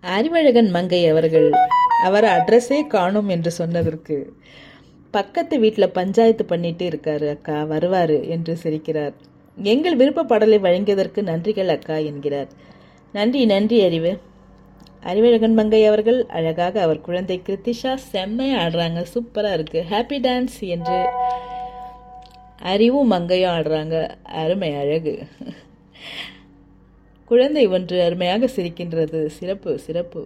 அறிவழகன் மங்கை அவர்கள் அவர் அட்ரஸே காணும் என்று சொன்னதற்கு பக்கத்து வீட்டில் பஞ்சாயத்து பண்ணிட்டு இருக்காரு அக்கா வருவாரு என்று சிரிக்கிறார் எங்கள் விருப்ப பாடலை வழங்கியதற்கு நன்றிகள் அக்கா என்கிறார் நன்றி நன்றி அறிவு அறிவழகன் மங்கை அவர்கள் அழகாக அவர் குழந்தை கிருத்திஷா செம்மையா ஆடுறாங்க சூப்பராக இருக்கு ஹாப்பி டான்ஸ் என்று அறிவும் மங்கையும் ஆடுறாங்க அருமை அழகு குழந்தை ஒன்று அருமையாக சிரிக்கின்றது சிறப்பு சிறப்பு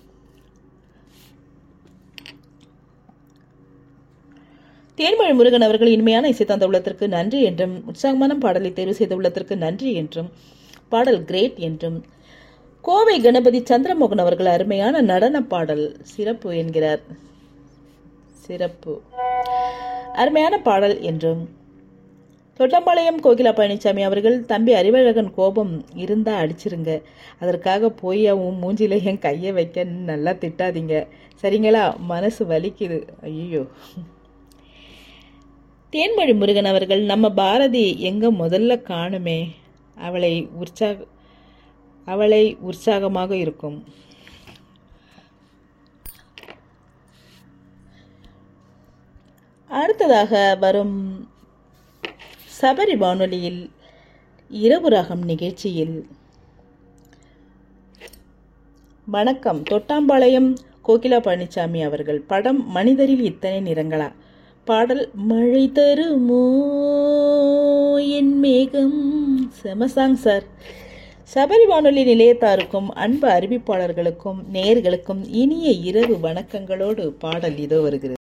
தேன்மொழி முருகன் அவர்கள் இனிமையான இசை தந்த உள்ளத்திற்கு நன்றி என்றும் உற்சாகமான பாடலை தேர்வு செய்த உள்ளத்திற்கு நன்றி என்றும் பாடல் கிரேட் என்றும் கோவை கணபதி சந்திரமோகன் அவர்கள் அருமையான நடன பாடல் சிறப்பு என்கிறார் சிறப்பு அருமையான பாடல் என்றும் தொட்டம்பாளையம் கோகிலா பழனிசாமி அவர்கள் தம்பி அறிவழகன் கோபம் இருந்தா அடிச்சிருங்க அதற்காக போய் அவன் மூஞ்சில என் கையை வைக்க நல்லா திட்டாதீங்க சரிங்களா மனசு வலிக்குது ஐயோ தேன்மொழி முருகன் அவர்கள் நம்ம பாரதி எங்க முதல்ல காணுமே அவளை உற்சாக அவளை உற்சாகமாக இருக்கும் அடுத்ததாக வரும் சபரி வானொலியில் இரவு ராகம் நிகழ்ச்சியில் வணக்கம் தொட்டாம்பாளையம் கோகிலா பழனிசாமி அவர்கள் படம் மனிதரில் இத்தனை நிறங்களா பாடல் மழை தருமோ என் மேகம் செமசாங் சார் சபரி வானொலி நிலையத்தாருக்கும் அன்பு அறிவிப்பாளர்களுக்கும் நேர்களுக்கும் இனிய இரவு வணக்கங்களோடு பாடல் இதோ வருகிறது